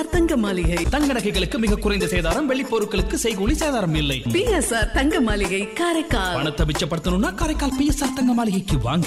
தங்க மாளிகை தங்க நகைகளுக்கு மிக குறைந்த சேதாரம் வெள்ளி பொருட்களுக்கு செய்கூலி சேதாரம் இல்லை பிஎஸ்ஆர் தங்க மாளிகை காரைக்கால் பணத்தை மிச்சப்படுத்தணும்னா காரைக்கால் பிஎஸ்ஆர் தங்க மாளிகைக்கு வாங்க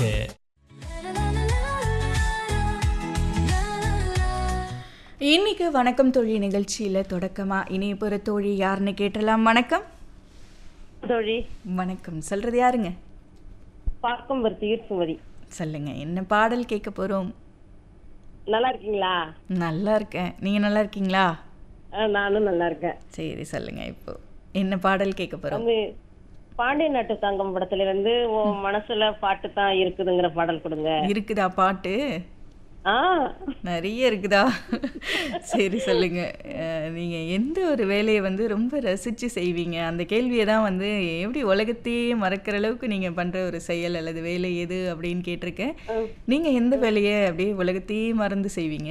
இன்னைக்கு வணக்கம் தோழி நிகழ்ச்சியில் தொடக்கமாக இணைய போகிற தோழி யாருன்னு கேட்டலாம் வணக்கம் தோழி வணக்கம் சொல்கிறது யாருங்க பாக்கம் வருத்தி சுமதி சொல்லுங்க என்ன பாடல் கேட்க போகிறோம் நல்லா இருக்கீங்களா நல்லா இருக்கேன் நீங்கள் நல்லா இருக்கீங்களா ஆ, நானும் நல்லா இருக்கேன் சரி சொல்லுங்க இப்போ என்ன பாடல் கேட்க போகிறோம் வந்து பாண்டிய நாட்டு தங்கம் படத்துல இருந்து உன் மனசுல பாட்டு தான் இருக்குதுங்கிற பாடல் கொடுங்க இருக்குதா பாட்டு ஆ நிறைய இருக்குதா சரி சொல்லுங்க அஹ், நீங்க எந்த ஒரு வேலையை வந்து ரொம்ப ரசிச்சு செய்வீங்க அந்த கேள்வியை தான் வந்து எப்படி உலகத்தையே மறக்கிற அளவுக்கு நீங்க பண்ற ஒரு செயல் அல்லது வேலை எது அப்படின்னு கேட்டிருக்கேன் நீங்க எந்த வேலையை அப்படியே உலகத்தையே மறந்து செய்வீங்க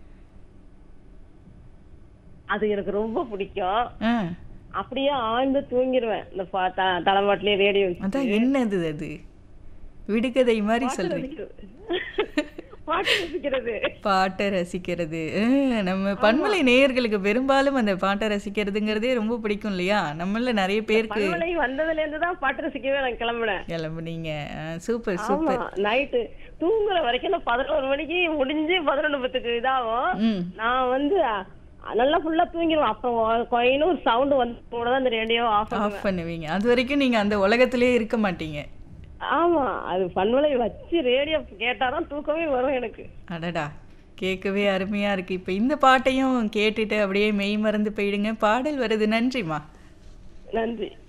அது எனக்கு ரொம்ப பிடிக்கும் ஆ அப்படியே ஆழ்ந்து தூங்கிடுவேன் இந்த பா- த- தலைமாட்டிலே ரேடியோ அதான் என்னது அது விடுகதை மாதிரி சொல்றீங்க பாட்டு ரசிக்கிறது பாட்டை ரசிக்கிறது அஹ், நம்ம பண்பலை நேயர்களுக்கு பெரும்பாலும் அந்த பாட்டை ரசிக்கிறதுங்கிறதே ரொம்ப பிடிக்கும் இல்லையா நம்மள நிறைய பேருக்கு பண்பலை வந்ததுல இருந்து தான் பாட்டு ரசிக்கவே நான் கிளம்புனேன் கிளம்புனீங்க சூப்பர் ஆமா சூப்பர் நைட்டு தூங்குற வரைக்கும் நான் பதினோரு மணிக்கு முடிஞ்சு பதினொன்று பத்துக்கு இதாகும் ம் நான் வந்து அ, நல்லா ஃபுல்லா தூங்கிடுவேன் அப்புறம் கொயின்னு ஒரு சவுண்ட் வந்து கூட தான் இந்த ரேடியோ ஆஃப் ஆஃப் பண்ணுவீங்க அது வரைக்கும் நீங்க அந்த உலகத்திலே இருக்க மாட்டீங்க ஆமா அது பண்பலை வச்சு ரேடியோ கேட்டாதான் தூக்கமே வரும் எனக்கு அடடா கேட்கவே அருமையா இருக்கு இப்போ இந்த பாட்டையும் கேட்டுட்டு அப்படியே மெய் மறந்து போயிடுங்க பாடல் வருது நன்றிம்மா நன்றி